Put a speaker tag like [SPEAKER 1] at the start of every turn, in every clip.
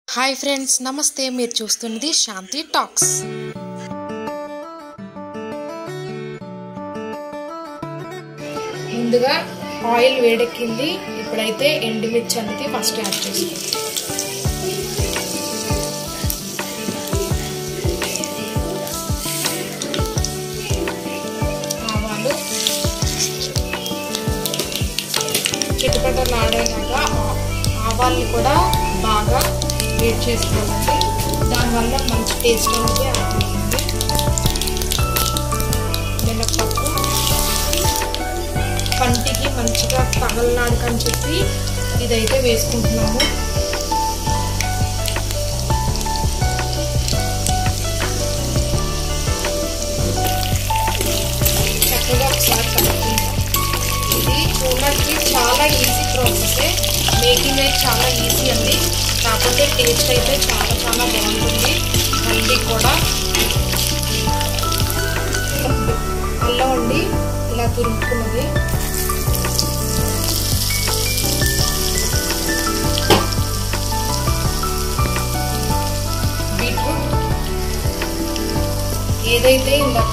[SPEAKER 1] hi friends నమస్తే మీరు చూస్తున్నది శాంతి టాక్స్ ముందుగా ఆయిల్ వేడెక్కింది ఇప్పుడైతే ఎండుమిర్చి అనేది ఫస్ట్ యాడ్ చేసుకుంటాం ఆవాలు చిట్టుపట్టలు ఆడేలాగా ఆవాల్ని కూడా బాగా వేడి చేసుకోవాలండి దానివల్ల మంచి టేస్ట్ అనేది అవుతుంది మినప్పప్పు పంటికి మంచిగా తగలనాడకని చెప్పి ఇదైతే వేసుకుంటున్నాము చక్కగా ఒకసారి కలుపుకుంటాం ఇది చూడడానికి చాలా ఈజీ ప్రాసెసే మేకింగ్ అయితే చాలా ఈజీ అండి కాకపోతే టేస్ట్ అయితే చాలా చాలా బాగుంటుంది హెల్దీ కూడా అల్లం అండి ఇలా తురుముకున్నది బీట్రూట్ ఏదైతే ఇందాక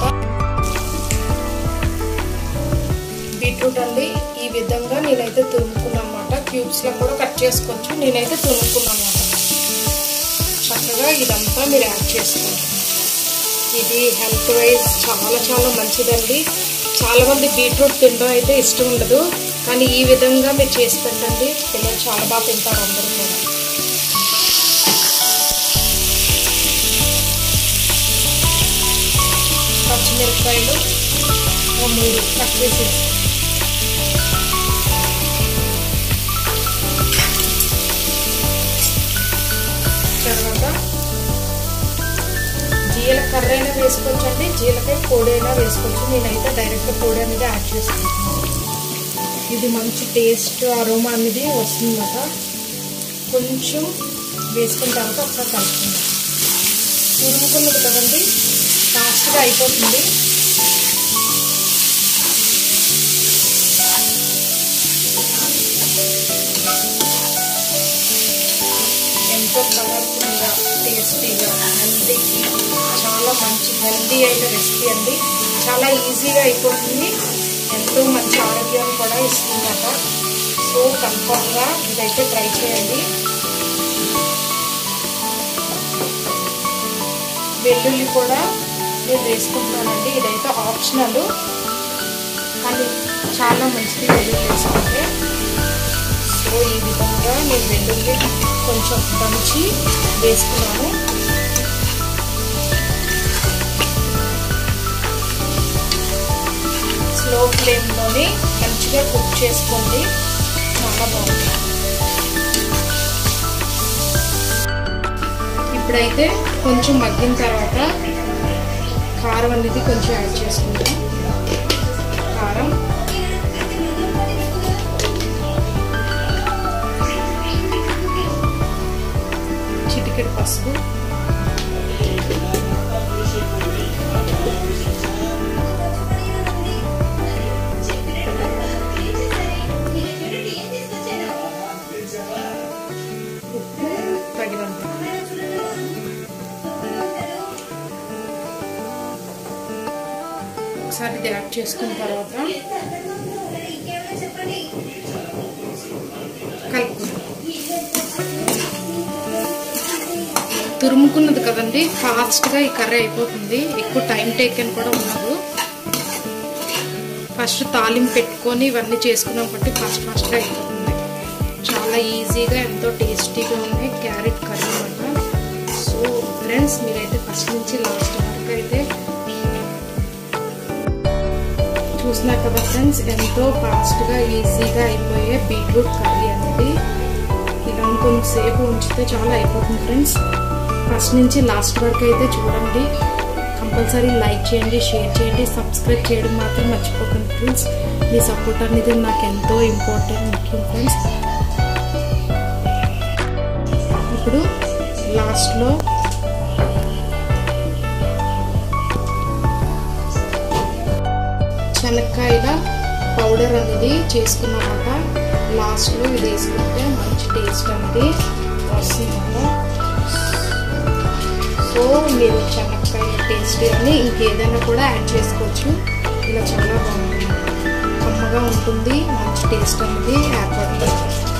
[SPEAKER 1] బీట్రూట్ అండి ఈ విధంగా నేనైతే తురుముకున్నాను అనమాట క్యూబ్స్లో కూడా కట్ చేసుకోవచ్చు నేనైతే తురుముకున్నాను అనమాట చక్కగా ఇదంతా మీరు యాడ్ చేసుకోండి ఇది హెల్త్ వైజ్ చాలా చాలా మంచిదండి చాలామంది బీట్రూట్ తినడం అయితే ఇష్టం ఉండదు కానీ ఈ విధంగా మీరు చేసి పెట్టండి పిల్లలు చాలా బాగా తింటారు అందరూ కూడా పచ్చిమిరపకాయలు మూడు కట్ చేసేసి తర్వాత జీలకర్ర అయినా వేసుకోవచ్చు అండి జీలకాయ పొడి అయినా వేసుకోవచ్చు నేనైతే డైరెక్ట్ పొడి అనేది యాడ్ చేసుకుంటున్నాను ఇది మంచి టేస్ట్ అరోమా అనేది వస్తుందన్నమాట కొంచెం వేసుకున్న తర్వాత ఒకసారి కలుపుకుందాం తురుముకున్నది కదండి ఫాస్ట్గా అయిపోతుంది ఎంతో కలర్ఫుల్గా టేస్టీగా హెల్తీకి చాలా మంచి హెల్తీ అయిన రెసిపీ అండి చాలా ఈజీగా అయిపోతుంది ఎంతో మంచి ఆరోగ్యాన్ని కూడా ఇస్తుందట సో కన్ఫర్మ్గా ఇదైతే ట్రై చేయండి వెల్లుల్లి కూడా నేను వేసుకుంటున్నానండి ఇదైతే ఆప్షనల్ కానీ చాలా మంచిది వెల్లుల్లి వేసుకుంటే సో ఈ విధంగా నేను వెల్లుల్లి కొంచెం దంచి వేసుకున్నాను స్లో ఫ్లేమ్లోనే మంచిగా కుక్ చేసుకోండి చాలా బాగుంది ఇప్పుడైతే కొంచెం మగ్గిన తర్వాత కారం అనేది కొంచెం యాడ్ చేసుకుంటాం కారం చిటికెడు పసుపు ఉప్పు తగినంత ఒకసారి ఇది యాడ్ చేసుకున్న తర్వాత కలుపుకుందాం తురుముకున్నది కదండి ఫాస్ట్గా ఈ కర్రీ అయిపోతుంది ఎక్కువ టైం టేకెన్ కూడా ఉండదు ఫస్ట్ తాలింపు పెట్టుకొని ఇవన్నీ చేసుకున్నాం బట్టి ఫాస్ట్ ఫాస్ట్గా అయిపోతుంది చాలా ఈజీగా ఎంతో టేస్టీగా ఉన్నాయి క్యారెట్ కర్రీ అనమాట సో ఫ్రెండ్స్ మీరైతే ఫస్ట్ నుంచి లాస్ట్ వరకు అయితే చూసినారు కదా ఫ్రెండ్స్ ఎంతో ఫాస్ట్గా ఈజీగా అయిపోయే బీట్రూట్ కర్రీ అనేది ఇలా కొంచెంసేపు ఉంచితే చాలా అయిపోతుంది ఫ్రెండ్స్ ఫస్ట్ నుంచి లాస్ట్ వరకు అయితే చూడండి కంపల్సరీ లైక్ చేయండి షేర్ చేయండి సబ్స్క్రైబ్ చేయడం మాత్రం మర్చిపోకండి ఫ్రెండ్స్ మీ సపోర్ట్ అనేది నాకు ఎంతో ఇంపార్టెంట్ ముఖ్యం ఫ్రెండ్స్ ఇప్పుడు లాస్ట్లో శనక్కాయల పౌడర్ అనేది చేసుకున్నమాట లాస్ట్లో ఇది వేసుకుంటే మంచి టేస్ట్ అనేది వస్తుందన్నమాట మీరు చెనక్కాయ టేస్ట్ కానీ ఇంకేదైనా కూడా యాడ్ చేసుకోవచ్చు ఇలా చాలా బాగుంటుంది కమ్మగా ఉంటుంది మంచి టేస్ట్ అనేది ఏర్పడుతుంది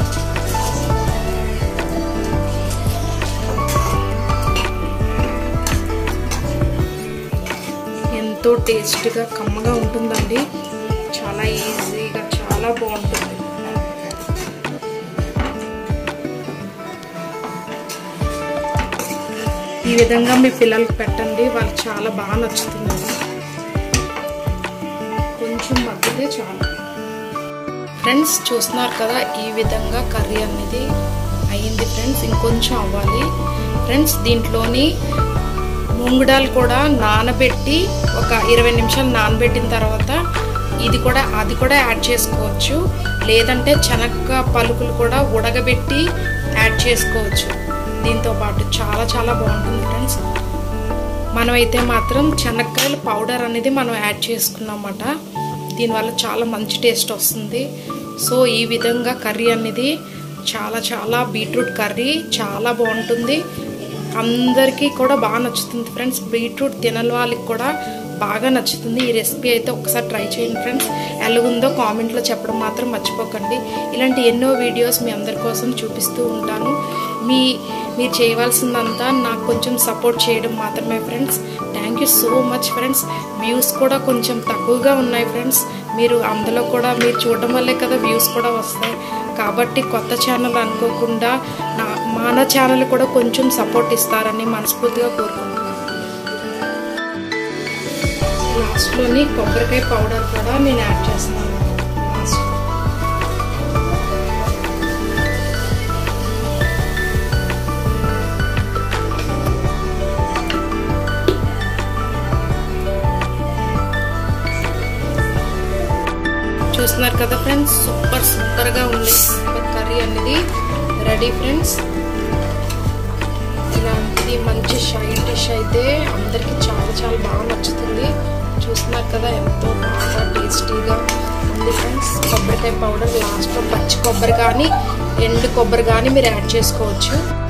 [SPEAKER 1] ఎంతో టేస్ట్గా కమ్మగా ఉంటుందండి చాలా ఈజీగా చాలా బాగుంటుంది ఈ విధంగా మీ పిల్లలకి పెట్టండి వాళ్ళకి చాలా బాగా నచ్చుతుంది కొంచెం మగ్గితే చాలు ఫ్రెండ్స్ చూస్తున్నారు కదా ఈ విధంగా కర్రీ అనేది అయ్యింది ఫ్రెండ్స్ ఇంకొంచెం అవ్వాలి ఫ్రెండ్స్ దీంట్లోని ముంగుడాలు కూడా నానబెట్టి ఒక ఇరవై నిమిషాలు నానబెట్టిన తర్వాత ఇది కూడా అది కూడా యాడ్ చేసుకోవచ్చు లేదంటే శనగ పలుకులు కూడా ఉడకబెట్టి యాడ్ చేసుకోవచ్చు దీంతో పాటు చాలా చాలా బాగుంటుంది ఫ్రెండ్స్ మనమైతే మాత్రం శనక్కాయల పౌడర్ అనేది మనం యాడ్ చేసుకున్నామన్నమాట దీనివల్ల చాలా మంచి టేస్ట్ వస్తుంది సో ఈ విధంగా కర్రీ అనేది చాలా చాలా బీట్రూట్ కర్రీ చాలా బాగుంటుంది అందరికీ కూడా బాగా నచ్చుతుంది ఫ్రెండ్స్ బీట్రూట్ తినని వాళ్ళకి కూడా బాగా నచ్చుతుంది ఈ రెసిపీ అయితే ఒకసారి ట్రై చేయండి ఫ్రెండ్స్ ఎలాగుందో కామెంట్లో చెప్పడం మాత్రం మర్చిపోకండి ఇలాంటి ఎన్నో వీడియోస్ మీ అందరి కోసం చూపిస్తూ ఉంటాను మీ మీరు చేయవలసిందంతా నాకు కొంచెం సపోర్ట్ చేయడం మాత్రమే friends thank you so much friends views కూడా కొంచెం తక్కువగా ఉన్నాయి ఫ్రెండ్స్ మీరు అందులో కూడా మీరు చూడడం వల్లే కదా వ్యూస్ కూడా వస్తాయి కాబట్టి కొత్త ఛానల్ అనుకోకుండా నా మన ఛానల్ కూడా కొంచెం సపోర్ట్ ఇస్తారని మనస్ఫూర్తిగా కోరుకుంటున్నాను లాస్ట్లోని కొబ్బరికాయ పౌడర్ కూడా నేను యాడ్ చేస్తున్నాను లాస్ట్ చూస్తున్నారు కదా ఫ్రెండ్స్ సూపర్ సూపర్గా ఉంది సూపర్ కర్రీ అనేది రెడీ ఫ్రెండ్స్ ఇలాంటిది మంచి షైన్ డిష్ అయితే అందరికీ చాలా చాలా బాగా నచ్చుతుంది చూస్తున్నారు కదా ఎంతో బాగా టేస్టీగా ఉంది ఫ్రెండ్స్ కొబ్బరికాయ పౌడర్ లాస్ట్లో పచ్చి కొబ్బరి కానీ ఎండు కొబ్బరి కానీ మీరు యాడ్ చేసుకోవచ్చు